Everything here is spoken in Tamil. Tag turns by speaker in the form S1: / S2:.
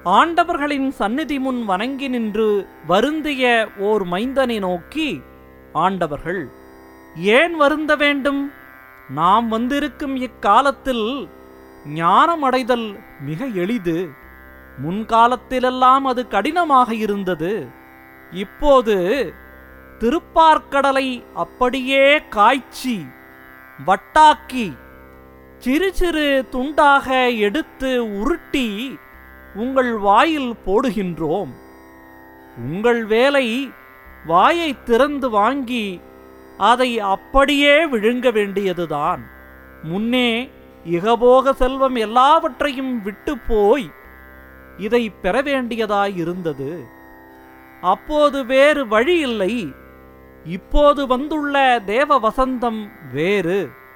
S1: ஆண்டவர்களின் சந்நிதி முன் வணங்கி நின்று வருந்திய ஓர் மைந்தனை நோக்கி ஆண்டவர்கள் ஏன் வருந்த வேண்டும் நாம் வந்திருக்கும் இக்காலத்தில் ஞானம் அடைதல் மிக எளிது முன்காலத்திலெல்லாம் அது கடினமாக இருந்தது இப்போது திருப்பார்க்கடலை அப்படியே காய்ச்சி வட்டாக்கி சிறு சிறு துண்டாக எடுத்து உருட்டி உங்கள் வாயில் போடுகின்றோம் உங்கள் வேலை வாயை திறந்து வாங்கி அதை அப்படியே விழுங்க வேண்டியதுதான் முன்னே இகபோக செல்வம் எல்லாவற்றையும் விட்டு போய் இதை பெற வேண்டியதாயிருந்தது அப்போது வேறு வழி இல்லை இப்போது வந்துள்ள தேவ வசந்தம் வேறு